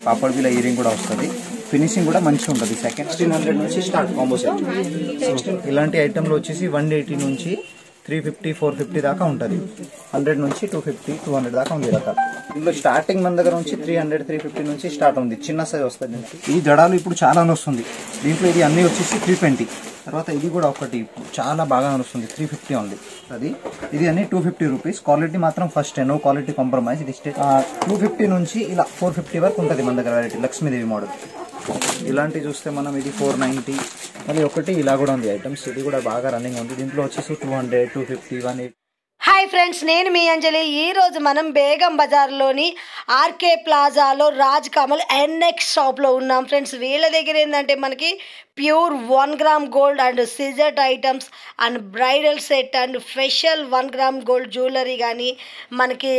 పాపడ్ బిల్ల ఇయరింగ్ కూడా వస్తుంది ఫినిషింగ్ కూడా మంచిగా ఉంటుంది సెకండ్ సిక్స్టీన్ హండ్రెడ్ నుంచి స్టార్ట్ కాంబో సెట్ ఇలాంటి ఐటెంలో వచ్చేసి వన్ ఎయిటీ నుంచి త్రీ ఫిఫ్టీ ఫోర్ ఫిఫ్టీ దాకా ఉంటుంది హండ్రెడ్ నుంచి టూ ఫిఫ్టీ టూ హండ్రెడ్ దాకా ఉంది రకాలు ఇందులో స్టార్టింగ్ మన దగ్గర నుంచి త్రీ హండ్రెడ్ త్రీ ఫిఫ్టీ నుంచి స్టార్ట్ ఉంది చిన్న సైజ్ వస్తుంది ఈ జడాలు ఇప్పుడు చాలా వస్తుంది దీంట్లో ఇది అన్ని వచ్చేసి త్రీ ట్వంటీ తర్వాత ఇది కూడా ఒకటి చాలా బాగా నడుస్తుంది త్రీ ఫిఫ్టీ ఉంది అది ఇది అన్ని టూ ఫిఫ్టీ రూపీస్ క్వాలిటీ మాత్రం ఫస్ట్ నో క్వాలిటీ కాంప్రమైజ్ ఇది స్టే టూ ఫిఫ్టీ నుంచి ఇలా ఫోర్ ఫిఫ్టీ వరకు ఉంటుంది మన దగ్గర వెరైటీ లక్ష్మీదేవి మోడల్ ఇలాంటి చూస్తే మనం ఇది ఫోర్ నైంటీ మళ్ళీ ఒకటి ఇలా కూడా ఉంది ఐటమ్స్ ఇది కూడా బాగా రన్నింగ్ ఉంది దీంట్లో వచ్చేసి two hundred two fifty one eighty hi friends నేను మీ అంజలి ఈ రోజు మనం బేగం బజార్లోని ఆర్కే ప్లాజాలో రాజ్ కమల్ ఎన్ఎక్స్ షాప్లో ఉన్నాం ఫ్రెండ్స్ వీళ్ళ దగ్గర ఏంటంటే మనకి pure one gram gold and సిజర్ట్ items and bridal set and special one gram gold jewellery కానీ మనకి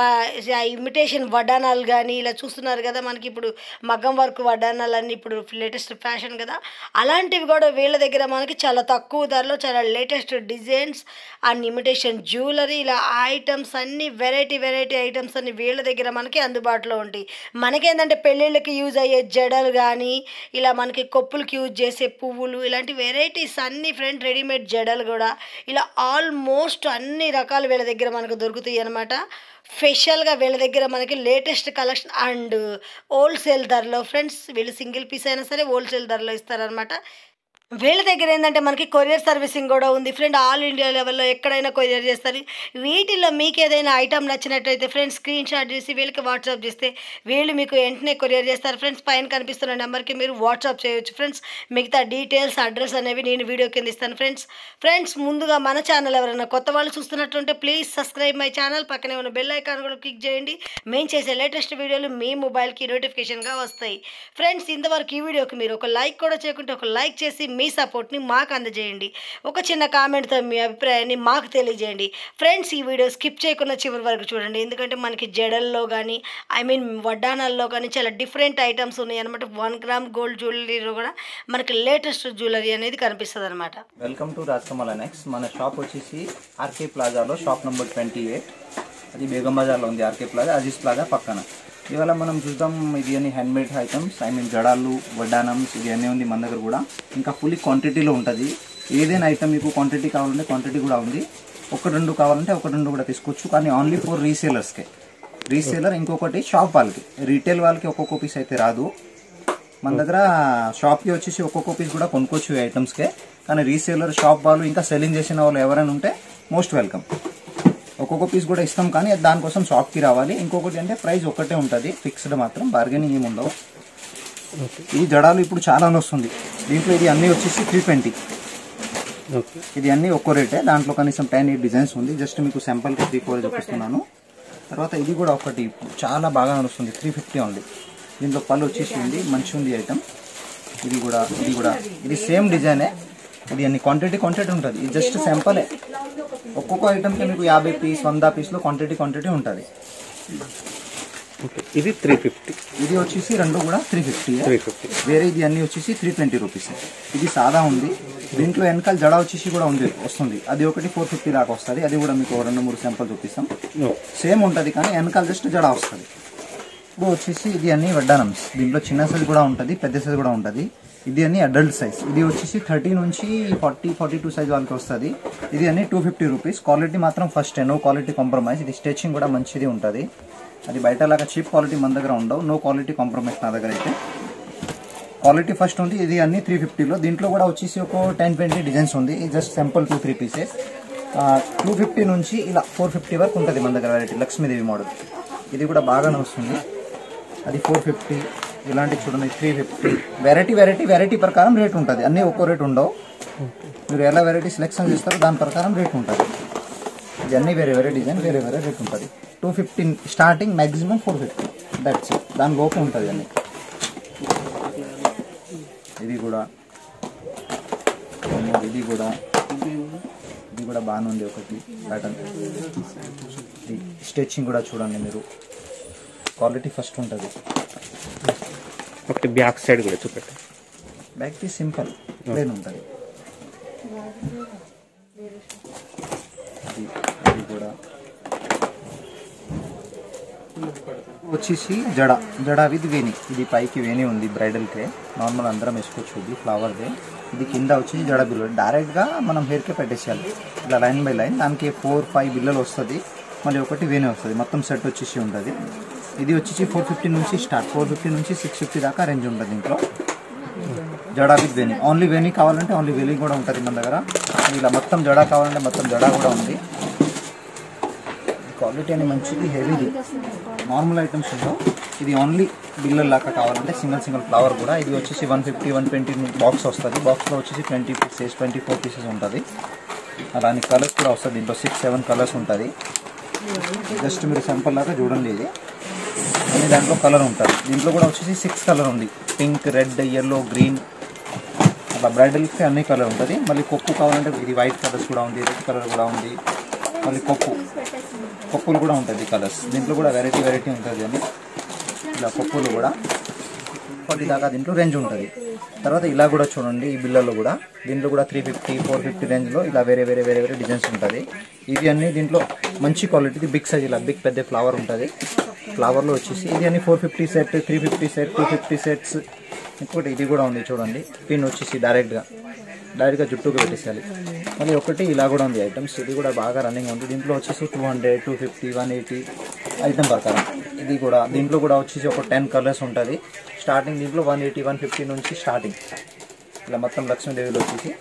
ఇమిటేషన్ వడ్డానాలు కానీ ఇలా చూస్తున్నారు కదా మనకి ఇప్పుడు మగ్గం వర్క్ వడ్డానాలు అన్నీ ఇప్పుడు లేటెస్ట్ ఫ్యాషన్ కదా అలాంటివి కూడా వీళ్ళ దగ్గర మనకి చాలా తక్కువ ధరలో చాలా latest designs and imitation jewellery ఇలా ఐటమ్స్ అన్ని వెరైటీ వెరైటీ ఐటమ్స్ అన్ని వీళ్ళ దగ్గర మనకి అందుబాటులో ఉంటాయి మనకేంటంటే పెళ్ళిళ్ళకి యూజ్ అయ్యే జడలు కానీ ఇలా మనకి కొప్పులకి యూజ్ చేసే పువ్వులు ఇలాంటి వెరైటీస్ అన్ని ఫ్రెండ్ రెడీమేడ్ జడలు కూడా ఇలా ఆల్మోస్ట్ అన్ని రకాలు వీళ్ళ దగ్గర మనకు దొరుకుతాయి అనమాట స్పెషల్గా వీళ్ళ దగ్గర మనకి లేటెస్ట్ కలెక్షన్ అండ్ హోల్సేల్ ధరలో ఫ్రెండ్స్ వీళ్ళు సింగిల్ పీస్ అయినా సరే హోల్సేల్ ధరలో ఇస్తారనమాట వీళ్ళ దగ్గర ఏంటంటే మనకి కొరియర్ సర్వీసింగ్ కూడా ఉంది ఫ్రెండ్ ఆల్ ఇండియా లెవెల్లో ఎక్కడైనా కొరియర్ చేస్తారు వీటిల్లో మీకు ఏదైనా ఐటమ్ నచ్చినట్టయితే ఫ్రెండ్స్ స్క్రీన్ షాట్ చేసి వీళ్ళకి వాట్సాప్ చేస్తే వీళ్ళు మీకు వెంటనే కొరియర్ చేస్తారు ఫ్రెండ్స్ పైన కనిపిస్తున్న నెంబర్కి మీరు వాట్సాప్ చేయొచ్చు ఫ్రెండ్స్ మిగతా డీటెయిల్స్ అడ్రస్ అనేవి నేను వీడియో కింద ఇస్తాను ఫ్రెండ్స్ ఫ్రెండ్స్ ముందుగా మన ఛానల్ ఎవరైనా కొత్త వాళ్ళు చూస్తున్నట్టుంటే ప్లీజ్ సబ్స్క్రైబ్ మై ఛానల్ పక్కనే ఉన్న బెల్ ఐకాన్ కూడా క్లిక్ చేయండి మేము చేసే లేటెస్ట్ వీడియోలు మీ మొబైల్కి నోటిఫికేషన్గా వస్తాయి ఫ్రెండ్స్ ఇంతవరకు ఈ వీడియోకి మీరు ఒక లైక్ కూడా చేయకుంటే ఒక లైక్ చేసి మీ సపోర్ట్ని మాకు అందజేయండి ఒక చిన్న కామెంట్తో మీ అభిప్రాయాన్ని మాకు తెలియజేయండి ఫ్రెండ్స్ ఈ వీడియో స్కిప్ చేయకుండా చివరి వరకు చూడండి ఎందుకంటే మనకి జడల్లో కానీ ఐ మీన్ వడ్డానాల్లో కానీ చాలా డిఫరెంట్ ఐటమ్స్ ఉన్నాయి అనమాట వన్ గ్రామ్ గోల్డ్ జ్యువెలరీలో కూడా మనకి లేటెస్ట్ జ్యువెలరీ అనేది కనిపిస్తుంది అనమాట వెల్కమ్ టు రాజకమల్ నెక్స్ట్ మన షాప్ వచ్చేసి ఆర్కే ప్లాజాలో షాప్ నెంబర్ ట్వంటీ ఎయిట్ అది బేగం బజార్లో ఉంది ఆర్కే ప్లాజా అజీజ్ ప్లాజా పక్కన ఇవాళ మనం చూద్దాం ఇది అన్ని హ్యాండ్మేడ్ ఐటమ్స్ ఐ మీన్ జడాలు వడ్డానమ్స్ ఇది అన్నీ ఉంది మన దగ్గర కూడా ఇంకా ఫుల్ క్వాంటిటీలో ఉంటుంది ఏదైనా ఐటమ్ మీకు క్వాంటిటీ కావాలంటే క్వాంటిటీ కూడా ఉంది ఒక రెండు కావాలంటే ఒక రెండు కూడా తీసుకోవచ్చు కానీ ఓన్లీ ఫర్ రీసేలర్స్కే రీసేలర్ ఇంకొకటి షాప్ వాళ్ళకి రీటైల్ వాళ్ళకి ఒక్కొక్క పీస్ అయితే రాదు మన దగ్గర షాప్కి వచ్చేసి ఒక్కొక్క పీస్ కూడా కొనుక్కోవచ్చు ఈ ఐటమ్స్కే కానీ రీసేలర్ షాప్ వాళ్ళు ఇంకా సెల్లింగ్ చేసిన వాళ్ళు ఎవరైనా ఉంటే మోస్ట్ వెల్కమ్ ఒక్కొక్క పీస్ కూడా ఇస్తాం కానీ దానికోసం షాప్కి రావాలి ఇంకొకటి అంటే ప్రైస్ ఒక్కటే ఉంటుంది ఫిక్స్డ్ మాత్రం బార్గెనింగ్ ఏమి ఉండవు ఈ జడాలు ఇప్పుడు చాలా వస్తుంది దీంట్లో ఇది అన్నీ వచ్చేసి త్రీ ట్వంటీ ఇది అన్ని ఒక్కో రేటే దాంట్లో కనీసం టెన్ ఎయిట్ డిజైన్స్ ఉంది జస్ట్ మీకు సింపుల్గా త్రీ ఫోర్ చూపిస్తున్నాను తర్వాత ఇది కూడా ఒకటి చాలా బాగా నడుస్తుంది త్రీ ఫిఫ్టీ ఉంది దీంట్లో పళ్ళు వచ్చేసి ఉంది మంచి ఉంది ఐటమ్ ఇది కూడా ఇది కూడా ఇది సేమ్ డిజైనే ఇది అన్ని క్వాంటిటీ క్వాంటిటీ ఉంటుంది ఇది జస్ట్ సింపులే ఒక్కొక్క ఐటమ్కి మీకు యాభై పీస్ వంద పీస్లో క్వాంటిటీ క్వాంటిటీ ఉంటుంది ఓకే ఇది త్రీ ఫిఫ్టీ ఇది వచ్చేసి రెండు కూడా త్రీ ఫిఫ్టీ త్రీ ఫిఫ్టీ వేరే ఇది అన్ని వచ్చేసి త్రీ ట్వంటీ రూపీస్ ఇది సాదా ఉంది దీంట్లో వెనకాల జడ వచ్చేసి కూడా ఉంది వస్తుంది అది ఒకటి ఫోర్ ఫిఫ్టీ దాకా వస్తుంది అది కూడా మీకు రెండు మూడు శాంపుల్ చూపిస్తాం సేమ్ ఉంటుంది కానీ వెనకాల జస్ట్ జడ వస్తుంది ఇప్పుడు వచ్చేసి ఇది అన్ని వడ్డానమ్స్ దీంట్లో చిన్న సైజ్ కూడా ఉంటుంది పెద్ద సైజ్ కూడా ఉంటుంది ఇది అన్ని అడల్ట్ సైజ్ ఇది వచ్చేసి థర్టీ నుంచి ఫార్టీ ఫార్టీ టూ సైజ్ వాళ్ళకి వస్తుంది ఇది అన్ని టూ ఫిఫ్టీ రూపీస్ క్వాలిటీ మాత్రం ఫస్ట్ నో క్వాలిటీ కాంప్రమైజ్ ఇది స్టిచ్చింగ్ కూడా మంచిది ఉంటుంది అది బయట లాగా చీప్ క్వాలిటీ మన దగ్గర ఉండవు నో క్వాలిటీ కాంప్రమైజ్ నా దగ్గర అయితే క్వాలిటీ ఫస్ట్ ఉంది ఇది అన్ని త్రీ ఫిఫ్టీలో దీంట్లో కూడా వచ్చేసి ఒక టెన్ ట్వంటీ డిజైన్స్ ఉంది ఇది just simple two three pieces two fifty నుంచి ఇలా ఫోర్ ఫిఫ్టీ వరకు ఉంటుంది మన దగ్గర వెరైటీ లక్ష్మీదేవి మోడల్ ఇది కూడా బాగానే వస్తుంది అది ఫోర్ ఫిఫ్టీ ఇలాంటి చూడండి three fifty variety variety variety ప్రకారం రేట్ ఉంటుంది అన్నీ ఒక్కో రేట్ ఉండవు మీరు ఎలా వెరైటీ సెలెక్షన్ చేస్తారో దాని ప్రకారం రేట్ ఉంటుంది ఇది అన్ని వేరే వేరే డిజైన్ వేరే వేరే రేట్ ఉంటుంది two fifteen starting maximum four fifty that's దాని లోపు ఉంటుంది అన్ని ఇది కూడా ఇది కూడా ఇది కూడా బాగానే ఉంది ఒకటి ప్యాటర్న్ స్టిచ్చింగ్ కూడా చూడండి మీరు క్వాలిటీ ఫస్ట్ ఉంటుంది ఒకటి బ్యాక్ సైడ్ కూడా చూపెట్టు బ్యాక్ పీస్ సింపుల్ ప్లేన్ ఉంటుంది ఇది ఇది కూడా వచ్చేసి జడ జడ విత్ వేణి ఇది పైకి వేణి ఉంది బ్రైడల్కే నార్మల్ అందరం వేసుకోవచ్చు ఇది ఫ్లవర్దే ఇది కింద వచ్చేసి జడ బిల్లు డైరెక్ట్గా మనం హెయిర్కే పెట్టేసేయాలి ఇలా లైన్ బై లైన్ దానికి ఫోర్ ఫైవ్ బిల్లలు వస్తుంది మళ్ళీ ఒకటి వేణి వస్తుంది మొత్తం సెట్ వచ్చేసి ఉంటుంది ఇది వచ్చేసి ఫోర్ ఫిఫ్టీ నుంచి స్టార్ట్ ఫోర్ ఫిఫ్టీ నుంచి సిక్స్ ఫిఫ్టీ దాకా రేంజ్ ఉంటుంది ఇంట్లో జడా విత్ వేణి ఓన్లీ వేణి కావాలంటే ఓన్లీ వేణి కూడా ఉంటుంది మన దగ్గర ఇలా మొత్తం జడా కావాలంటే మొత్తం జడా కూడా ఉంది క్వాలిటీ అని మంచిది హెవీది నార్మల్ ఐటమ్స్ ఉండవు ఇది ఓన్లీ బిల్లర్ లాగా కావాలంటే సింగిల్ సింగిల్ ఫ్లవర్ కూడా ఇది వచ్చేసి one fifty one twenty box వస్తుంది బాక్స్లో వచ్చేసి twenty pieces twenty four pieces ఉంటుంది అలానే కలర్స్ కూడా వస్తుంది దీంట్లో సిక్స్ సెవెన్ కలర్స్ ఉంటుంది జస్ట్ మీరు సింపుల్ లాగా చూడండి ఇది అన్ని దాంట్లో కలర్ ఉంటుంది దీంట్లో కూడా వచ్చేసి సిక్స్ కలర్ ఉంది పింక్ రెడ్ ఎల్లో గ్రీన్ అట్లా బ్రైడల్కి అన్ని కలర్ ఉంటుంది మళ్ళీ కొప్పు కావాలంటే ఇది వైట్ కలర్స్ కూడా ఉంది రెడ్ కలర్ కూడా ఉంది మళ్ళీ కొప్పు కొప్పులు కూడా ఉంటుంది కలర్స్ దీంట్లో కూడా వెరైటీ వెరైటీ ఉంటుంది అని ఇలా కొప్పులు కూడా ఫార్టీ దాకా దీంట్లో రేంజ్ ఉంటుంది తర్వాత ఇలా కూడా చూడండి ఈ బిల్లలో కూడా దీంట్లో కూడా త్రీ ఫిఫ్టీ ఫోర్ ఫిఫ్టీ రేంజ్లో ఇలా వేరే వేరే వేరే వేరే డిజైన్స్ ఉంటుంది ఇవి అన్ని దీంట్లో మంచి క్వాలిటీది బిగ్ సైజ్ ఇలా బిగ్ పెద్ద ఫ్లవర్ ఉంటుంది ఫ్లవర్లో వచ్చేసి ఇది అన్ని four fifty set three fifty set two fifty sets ఇంకోటి ఇది కూడా ఉంది చూడండి పిన్ వచ్చేసి డైరెక్ట్గా డైరెక్ట్గా జుట్టుకు పెట్టేసేయాలి మళ్ళీ ఒకటి ఇలా కూడా ఉంది ఐటమ్స్ ఇది కూడా బాగా రన్నింగ్ ఉంది దీంట్లో వచ్చేసి two hundred two fifty one eighty item ప్రకారం ఇది కూడా దీంట్లో కూడా వచ్చేసి ఒక టెన్ కలర్స్ ఉంటుంది స్టార్టింగ్ దీంట్లో వన్ ఎయిటీ వన్ ఫిఫ్టీ నుంచి స్టార్టింగ్ ఇలా మొత్తం లక్ష్మీదేవిలో వచ్చేసి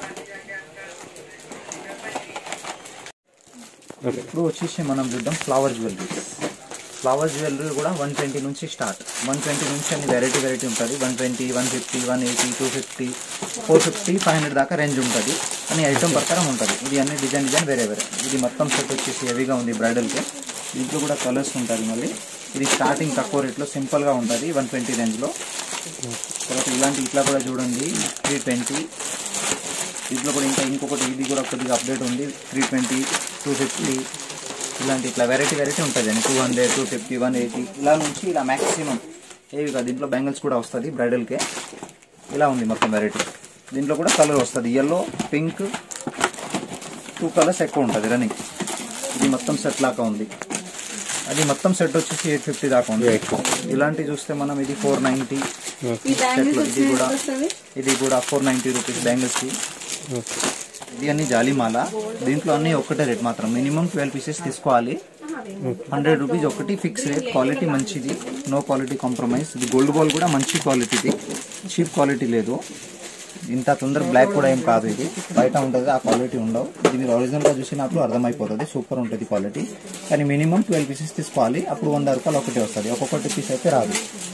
ఓకే ఇప్పుడు వచ్చేసి మనం చూద్దాం ఫ్లవర్ జ్యువెలరీ ఫ్లవర్ జ్యువెలరీ కూడా వన్ ట్వంటీ నుంచి స్టార్ట్ వన్ ట్వంటీ నుంచి అన్ని వెరైటీ వెరైటీ ఉంటుంది one twenty one fifty one eighty two fifty four fifty five hundred దాకా రేంజ్ ఉంటుంది అని ఐటమ్ ప్రకారం ఉంటుంది ఇది అన్ని డిజైన్ డిజైన్ వేరే వేరే ఇది మొత్తం సెట్ వచ్చేసి హెవీగా ఉంది బ్రైడల్కి దీంట్లో కూడా కలర్స్ ఉంటుంది మళ్ళీ ఇది స్టార్టింగ్ తక్కువ రేట్లో సింపుల్గా ఉంటుంది వన్ ట్వంటీ రేంజ్లో తర్వాత ఇలాంటి ఇట్లా కూడా చూడండి త్రీ ట్వంటీ దీంట్లో కూడా ఇంకా ఇంకొకటి ఇది కూడా కొద్దిగా అప్డేట్ ఉంది త్రీ ట్వంటీ టూ ఫిఫ్టీ ఇలాంటి ఇట్లా వెరైటీ వెరైటీ ఉంటుంది అండి two hundred two fifty one eighty ఇలా నుంచి ఇలా మ్యాక్సిమం ఏవి కాదు దీంట్లో బెంగల్స్ కూడా వస్తుంది బ్రైడల్కే ఇలా ఉంది మొత్తం వెరైటీ దీంట్లో కూడా కలర్ వస్తుంది ఎల్లో పింక్ టూ కలర్స్ ఎక్కువ ఉంటుంది రన్నింగ్ ఇది మొత్తం సెట్ లాగా ఉంది అది మొత్తం సెట్ వచ్చేసి ఎయిట్ ఫిఫ్టీ దాకా ఉంది ఇలాంటి చూస్తే మనం ఇది ఫోర్ నైంటీ సెట్లో ఇది కూడా ఇది కూడా ఫోర్ నైంటీ రూపీస్ బ్యాంగిల్స్కి ఓకే ఇది అన్ని జాలిమాల దీంట్లో అన్ని ఒకటే రేట్ మాత్రం మినిమం ట్వెల్వ్ పీసెస్ తీసుకోవాలి హండ్రెడ్ రూపీస్ ఒకటి ఫిక్స్ రేట్ క్వాలిటీ మంచిది నో క్వాలిటీ కాంప్రమైజ్ ఇది గోల్డ్ బాల్ కూడా మంచి క్వాలిటీది చీప్ క్వాలిటీ లేదు ఇంత తొందర బ్లాక్ కూడా ఏం కాదు ఇది బయట ఉంటుంది ఆ క్వాలిటీ ఉండవు ఇది మీరు ఒరిజినల్గా చూసినప్పుడు అర్థమైపోతుంది సూపర్ ఉంటుంది క్వాలిటీ కానీ మినిమం ట్వెల్వ్ పీసెస్ తీసుకోవాలి అప్పుడు వంద రూపాయలు ఒకటి వస్తుంది ఒక్కొక్కటి పీస్ అయితే రాదు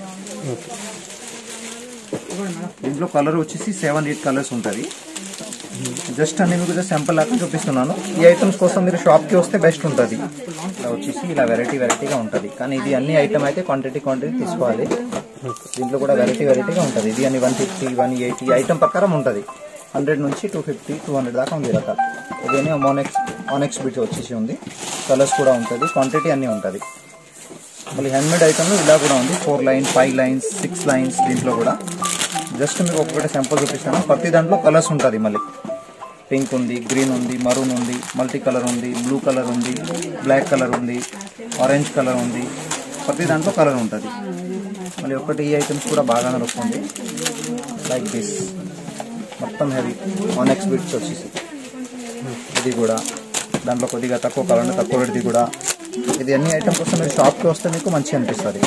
దీంట్లో కలర్ వచ్చేసి సెవెన్ ఎయిట్ కలర్స్ ఉంటుంది జస్ట్ అన్ని మీకు జస్ట్ శాంపుల్ లాగా చూపిస్తున్నాను ఈ ఐటమ్స్ కోసం మీరు షాప్కి వస్తే బెస్ట్ ఉంటుంది ఇలా వచ్చేసి ఇలా వెరైటీ వెరైటీగా ఉంటుంది కానీ ఇది అన్ని ఐటమ్ అయితే క్వాంటిటీ క్వాంటిటీ తీసుకోవాలి దీంట్లో కూడా వెరైటీ వెరైటీగా ఉంటుంది ఇది అన్ని one fifty one eighty item ప్రకారం ఉంటుంది హండ్రెడ్ నుంచి టూ ఫిఫ్టీ టూ హండ్రెడ్ దాకా ఉంది రకాలు ఇదేనే మోనెక్స్ మోనెక్స్ బిట్ వచ్చేసి ఉంది కలర్స్ కూడా ఉంటుంది క్వాంటిటీ అన్నీ ఉంటుంది మళ్ళీ హ్యాండ్మేడ్ ఐటమ్లో ఇలా కూడా ఉంది four lines five lines six lines దీంట్లో కూడా జస్ట్ మీకు ఒక్కొక్కటి శాంపుల్ చూపిస్తాను ప్రతి దాంట్లో కలర్స్ ఉంటుంది మళ్ళీ పింక్ ఉంది గ్రీన్ ఉంది మరూన్ ఉంది మల్టీ కలర్ ఉంది బ్లూ కలర్ ఉంది బ్లాక్ కలర్ ఉంది ఆరెంజ్ కలర్ ఉంది ప్రతి దాంట్లో కలర్ ఉంటుంది మళ్ళీ ఒకటి ఈ ఐటమ్స్ కూడా బాగా నడుస్తుంది లైక్ దిస్ మొత్తం హెవీ వన్ ఎక్స్ బిట్స్ వచ్చేసి ఇది కూడా దాంట్లో కొద్దిగా తక్కువ కావాలంటే తక్కువ రేటుది కూడా ఇది అన్ని ఐటమ్ కోసం మీరు షాప్కి వస్తే మీకు మంచిగా అనిపిస్తుంది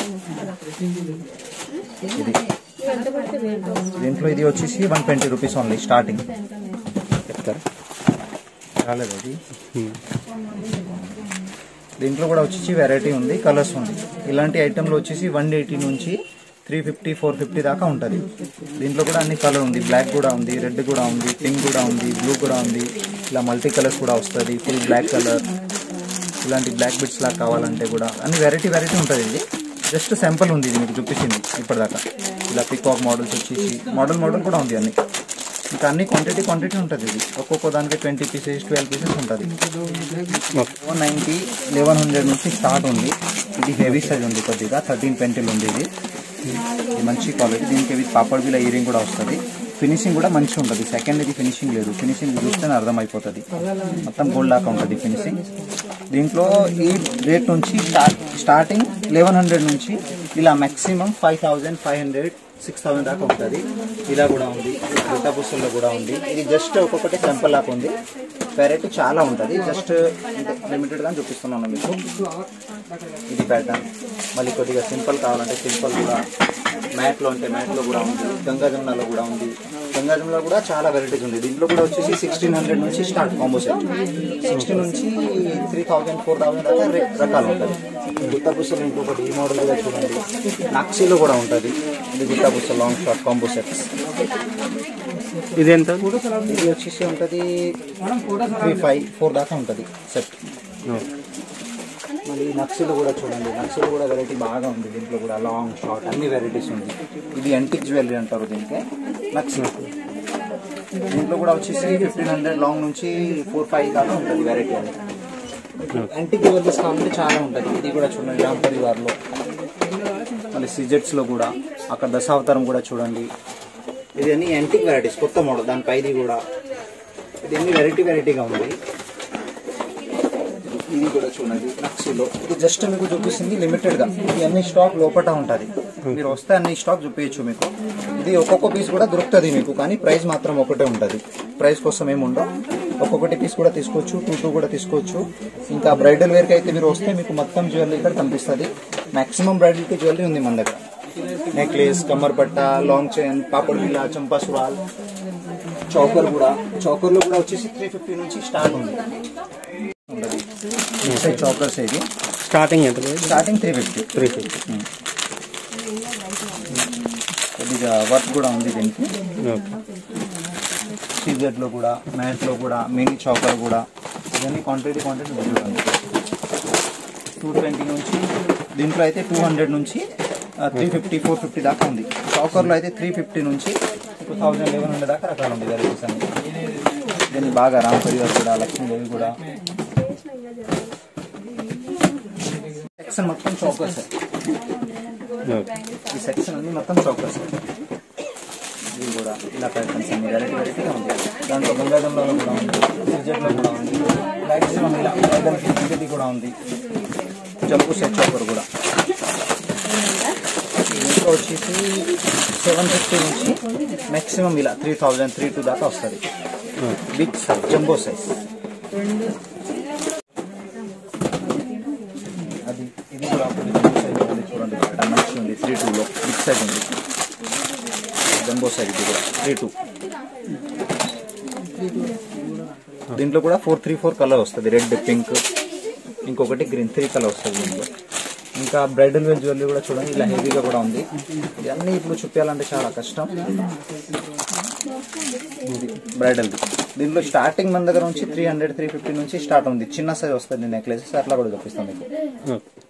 ఇది దీంట్లో ఇది వచ్చేసి one twenty rupees only starting చెప్తారు రాలేదు అది దీంట్లో కూడా వచ్చేసి వెరైటీ ఉంది కలర్స్ ఉంది ఇలాంటి ఐటెంలో వచ్చేసి వన్ ఎయిటీ నుంచి త్రీ ఫిఫ్టీ ఫోర్ ఫిఫ్టీ దాకా ఉంటుంది దీంట్లో కూడా అన్ని కలర్ ఉంది బ్లాక్ కూడా ఉంది రెడ్ కూడా ఉంది పింక్ కూడా ఉంది బ్లూ కూడా ఉంది ఇలా మల్టీ కలర్స్ కూడా వస్తుంది ఫుల్ బ్లాక్ కలర్ ఇలాంటి బ్లాక్ బిట్స్ లాగా కావాలంటే కూడా అన్ని వెరైటీ వెరైటీ ఉంటుంది ఇది జస్ట్ శాంపుల్ ఉంది ఇది మీకు చూపించింది ఇప్పటిదాకా ఇలా పికాక్ మోడల్స్ వచ్చేసి మోడల్ మోడల్ కూడా ఉంది అన్ని ఇంకా అన్ని క్వాంటిటీ క్వాంటిటీ ఉంటుంది ఇది ఒక్కొక్క దానికి ట్వంటీ పీసెస్ ట్వెల్వ్ పీసెస్ ఉంటుంది వన్ నైంటీ లెవెన్ హండ్రెడ్ నుంచి స్టార్ట్ ఉంది ఇది హెవీ సైజ్ ఉంది కొద్దిగా థర్టీన్ ట్వంటీలు ఉంది ఇది ఇది మంచి క్వాలిటీ దీనికి ఇది పాపడ్ బిల్ల ఇయరింగ్ కూడా వస్తుంది ఫినిషింగ్ కూడా మంచిగా ఉంటుంది సెకండ్ ఇది ఫినిషింగ్ లేదు ఫినిషింగ్ చూస్తేనే అర్థమైపోతుంది మొత్తం గోల్డ్ లాగా ఉంటుంది ఫినిషింగ్ దీంట్లో ఈ రేట్ నుంచి స్టార్ట్ స్టార్టింగ్ లెవెన్ హండ్రెడ్ నుంచి ఇలా maximum five thousand five hundred six thousand దాకా ఉంటుంది ఇలా కూడా ఉంది గుట్ట పుస్తల్లో కూడా ఉంది ఇది జస్ట్ ఒక్కొక్కటి సింపుల్ లాగా ఉంది వెరైటీ చాలా ఉంటుంది జస్ట్ లిమిటెడ్గా చూపిస్తున్నాను మీకు ఇది ప్యాటర్న్ మళ్ళీ కొద్దిగా సింపుల్ కావాలంటే సింపుల్ కూడా మ్యాట్లో అంటే మ్యాట్లో కూడా ఉంది గంగా జమునాలో కూడా ఉంది గంగా జమునాలో కూడా చాలా వెరైటీస్ ఉంది దీంట్లో కూడా వచ్చేసి సిక్స్టీన్ హండ్రెడ్ నుంచి స్టార్ట్ కాంబో సెట్ సిక్స్టీ నుంచి త్రీ థౌజండ్ ఫోర్ థౌజండ్ దాకా రే- రకాలు ఉంటుంది గుత్త పుస్తలు ఇంకొకటి ఈ మోడల్ కూడా చూడండి నక్సీలో కూడా ఉంటుంది ఇది గుత్త పుస్తలు లాంగ్ షార్ట్ కాంబో సెట్స్ ఇది ఎంత ఇది వచ్చేసి ఉంటుంది త్రీ ఫైవ్ ఫోర్ దాకా ఉంటుంది సెట్ మళ్ళీ నక్సీలు కూడా చూడండి నక్సీలు కూడా వెరైటీ బాగా ఉంది దీంట్లో కూడా లాంగ్ షార్ట్ అన్ని వెరైటీస్ ఉంది ఇది ఎంటిక్ జ్యువెలరీ అంటారు దీనికి నక్సీ దీంట్లో కూడా వచ్చేసి ఫిఫ్టీన్ హండ్రెడ్ లాంగ్ నుంచి ఫోర్ ఫైవ్ దాకా ఉంటుంది వెరైటీ అని యాంటిక్ జ్యువెలరీస్ కావాలంటే చాలా ఉంటుంది ఇది కూడా చూడండి రామ్ పరివార్లో మళ్ళీ సిజెట్స్లో కూడా అక్కడ దశావతారం కూడా చూడండి ఇది అన్ని యాంటిక్ వెరైటీస్ కొత్త మోడల్ దానిపై ఇది కూడా ఇది అన్ని వెరైటీ వెరైటీగా ఉంది ఇది కూడా చూడండి నక్సీలో ఇది జస్ట్ మీకు చూపిస్తుంది లిమిటెడ్ గా ఇది అన్ని స్టాక్ లోపల ఉంటుంది మీరు వస్తే అన్ని స్టాక్ చూపించచ్చు మీకు ఇది ఒక్కొక్క పీస్ కూడా దొరుకుతుంది మీకు కానీ ప్రైస్ మాత్రం ఒకటే ఉంటుంది ప్రైస్ కోసం ఏమి ఉండవు ఒక్కొక్కటి పీస్ కూడా తీసుకోవచ్చు టూ టూ కూడా తీసుకోవచ్చు ఇంకా బ్రైడల్ వేర్కి అయితే మీరు వస్తే మీకు మొత్తం జ్యువెలరీ ఇక్కడ కనిపిస్తుంది మాక్సిమం బ్రైడల్కి జ్యువెలరీ ఉంది మన దగ్గర నెక్లెస్ కమ్మర్ పట్ట లాంగ్ చైన్ పాపడ్ బిల్ల చంపా సురాల్ చౌకర్ కూడా చౌకర్లో కూడా వచ్చేసి త్రీ ఫిఫ్టీ నుంచి స్టార్ట్ ఉంది ఉండదు సైజ్ చౌకర్స్ ఇది స్టార్టింగ్ ఎంత starting three fifty three fifty కొద్దిగా వర్క్ కూడా ఉంది దీనికి ఓకే సీజెడ్లో కూడా మ్యాట్లో కూడా మినీ చౌకర్ కూడా ఇవన్నీ క్వాంటిటీ క్వాంటిటీ చూడండి టూ ట్వంటీ నుంచి దీంట్లో అయితే టూ హండ్రెడ్ నుంచి త్రీ ఫిఫ్టీ ఫోర్ ఫిఫ్టీ దాకా ఉంది చౌకర్లో అయితే త్రీ ఫిఫ్టీ నుంచి టూ థౌజండ్ లెవెన్ హండ్రెడ్ దాకా రకాలు ఉంది వెరైటీస్ అన్ని దీన్ని బాగా రామ్ పరివార్ కూడా లక్ష్మీదేవి కూడా సెక్షన్ మొత్తం చౌకర్స్ ఓకే ఈ సెక్షన్ అన్ని మొత్తం చౌకర్స్ ఇది కూడా ఇలా ప్యాటర్న్స్ అన్ని వెరైటీ వెరైటీగా ఉంది దాంట్లో గంగాధంలో కూడా ఉంది సిజెట్లో కూడా ఉంది మ్యాక్సిమం ఇలా ఇది కూడా ఉంది జంపు సెట్ చౌకర్ కూడా దీంట్లో వచ్చేసి సెవెన్ ఫిఫ్టీ నుంచి మ్యాక్సిమం ఇలా త్రీ థౌజండ్ త్రీ టూ దాకా వస్తుంది బిగ్ సైజ్ జంబో సైజ్ అది ఇది కూడా ఒకటి జంబో సైజ్ ఉంది చూడండి ఇక్కడ మంచి ఉంది త్రీ టూలో బిగ్ సైజ్ ఉంది జంబో సైజ్ ఇది కూడా త్రీ టూ దీంట్లో కూడా ఫోర్ త్రీ ఫోర్ కలర్ వస్తుంది రెడ్ పింక్ ఇంకొకటి గ్రీన్ త్రీ కలర్ వస్తుంది దీంట్లో ఇంకా బ్రైడల్ వేర్ జ్యువెలరీ కూడా చూడండి ఇలా హెవీగా కూడా ఉంది ఇవన్నీ ఇప్పుడు చూపించాలంటే చాలా కష్టం ఇది బ్రైడల్ దీంట్లో స్టార్టింగ్ మన దగ్గర నుంచి త్రీ హండ్రెడ్ త్రీ ఫిఫ్టీ నుంచి స్టార్ట్ ఉంది చిన్న సైజ్ వస్తుంది నెక్లెసెస్ అట్లా కూడా చూపిస్తాం మీకు ఓకే